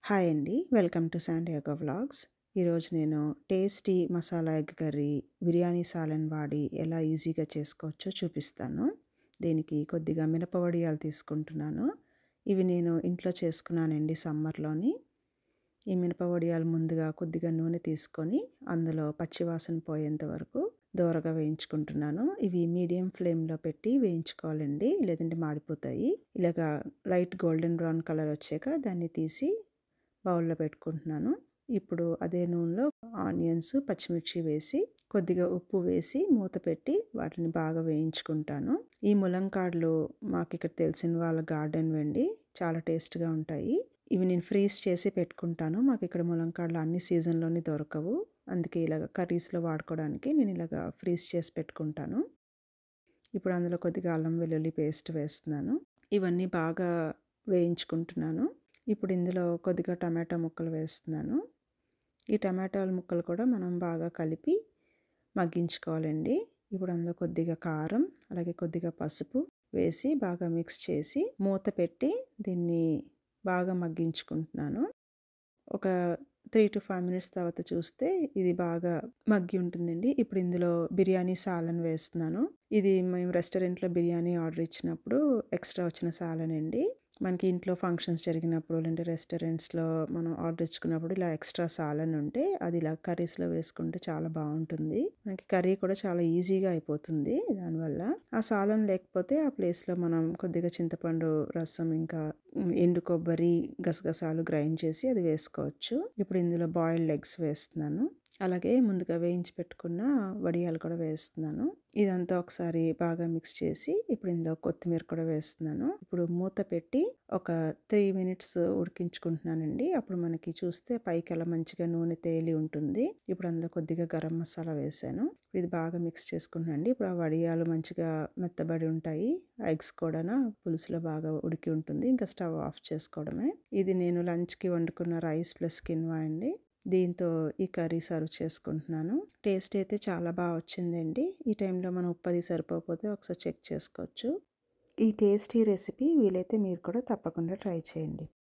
hi అండి welcome to San Diego vlogs ఈరోజు నేను tasty masala egg curry biryani salan వాడి ఎలా ఈజీగా చేసుకోవచ్చో చూపిస్తాను దీనికి కొద్దిగా మినపవడియాలు తీసుకుంటున్నాను ఇవి నేను ఇంట్లో చేసుకున్నానండి సమ్మర్లోని ఈ మినపవడియాలు ముందుగా కొద్దిగా నూనె తీసుకొని అందులో పచ్చివాసన పోయేంత వరకు దోరగా వేయించుకుంటున్నాను ఇవి మీడియం ఫ్లేమ్లో పెట్టి వేయించుకోవాలండి లేదంటే మాడిపోతాయి ఇలాగా లైట్ గోల్డెన్ బ్రౌన్ కలర్ వచ్చాక దాన్ని తీసి బౌల్లో పెట్టుకుంటున్నాను ఇప్పుడు అదే నూనెలో ఆనియన్స్ పచ్చిమిర్చి వేసి కొద్దిగా ఉప్పు వేసి మూత పెట్టి వాటిని బాగా వేయించుకుంటాను ఈ ములంకాడలు మాకు ఇక్కడ తెలిసిన వాళ్ళ గార్డెన్ వెండి చాలా టేస్ట్గా ఉంటాయి ఇవి నేను ఫ్రీజ్ చేసి పెట్టుకుంటాను మాకు ఇక్కడ ములంకాడలు అన్ని సీజన్లోనే దొరకవు అందుకే ఇలాగ కర్రీస్లో వాడుకోవడానికి నేను ఇలాగ ఫ్రీజ్ చేసి పెట్టుకుంటాను ఇప్పుడు అందులో కొద్దిగా అల్లం వెల్లుల్లి పేస్ట్ వేస్తున్నాను ఇవన్నీ బాగా వేయించుకుంటున్నాను ఇప్పుడు ఇందులో కొద్దిగా టమాటా ముక్కలు వేస్తున్నాను ఈ టమాటాల ముక్కలు కూడా మనం బాగా కలిపి మగ్గించుకోవాలండి ఇప్పుడు అందులో కొద్దిగా కారం అలాగే కొద్దిగా పసుపు వేసి బాగా మిక్స్ చేసి మూత పెట్టి దీన్ని బాగా మగ్గించుకుంటున్నాను ఒక త్రీ టు ఫైవ్ మినిట్స్ తర్వాత చూస్తే ఇది బాగా మగ్గి ఉంటుందండి ఇప్పుడు ఇందులో బిర్యానీ సాలన్ వేస్తున్నాను ఇది మేము రెస్టారెంట్లో బిర్యానీ ఆర్డర్ ఇచ్చినప్పుడు ఎక్స్ట్రా వచ్చిన సాలన్ అండి మనకి ఇంట్లో ఫంక్షన్స్ జరిగినప్పుడు లేదంటే రెస్టారెంట్స్లో మనం ఆర్డర్ ఇచ్చుకున్నప్పుడు ఇలా ఎక్స్ట్రా సాలన్ ఉంటే అది ఇలా కర్రీస్లో వేసుకుంటే చాలా బాగుంటుంది మనకి కర్రీ కూడా చాలా ఈజీగా అయిపోతుంది దానివల్ల ఆ సాలన్ లేకపోతే ఆ ప్లేస్లో మనం కొద్దిగా చింతపండు రసం ఇంకా ఎండు కొబ్బరి గసగసాలు గ్రైండ్ చేసి అది వేసుకోవచ్చు ఇప్పుడు ఇందులో బాయిల్డ్ ఎగ్స్ వేస్తున్నాను అలాగే ముందుగా వేయించి పెట్టుకున్న వడియాలు కూడా వేస్తున్నాను ఇదంతా ఒకసారి బాగా మిక్స్ చేసి ఇప్పుడు ఇందులో కొత్తిమీర కూడా వేస్తున్నాను ఇప్పుడు మూత పెట్టి ఒక త్రీ మినిట్స్ ఉడికించుకుంటున్నానండి అప్పుడు మనకి చూస్తే పైకి అలా మంచిగా నూనె తేలి ఉంటుంది ఇప్పుడు అందులో కొద్దిగా గరం మసాలా వేసాను ఇది బాగా మిక్స్ చేసుకుంటున్నానండి ఇప్పుడు ఆ వడియాలు మంచిగా మెత్తబడి ఉంటాయి ఎగ్స్ కూడా పులుసులో బాగా ఉడికి ఉంటుంది ఇంకా స్టవ్ ఆఫ్ చేసుకోవడమే ఇది నేను లంచ్కి వండుకున్న రైస్ ప్లస్ కిన్వా అండి దీంతో ఈ కర్రీ సర్వ్ చేసుకుంటున్నాను టేస్ట్ అయితే చాలా బాగా వచ్చిందండి ఈ టైంలో మనం ఉప్పు అది సరిపోతే ఒకసారి చెక్ చేసుకోవచ్చు ఈ టేస్టీ రెసిపీ వీలైతే మీరు కూడా తప్పకుండా ట్రై చేయండి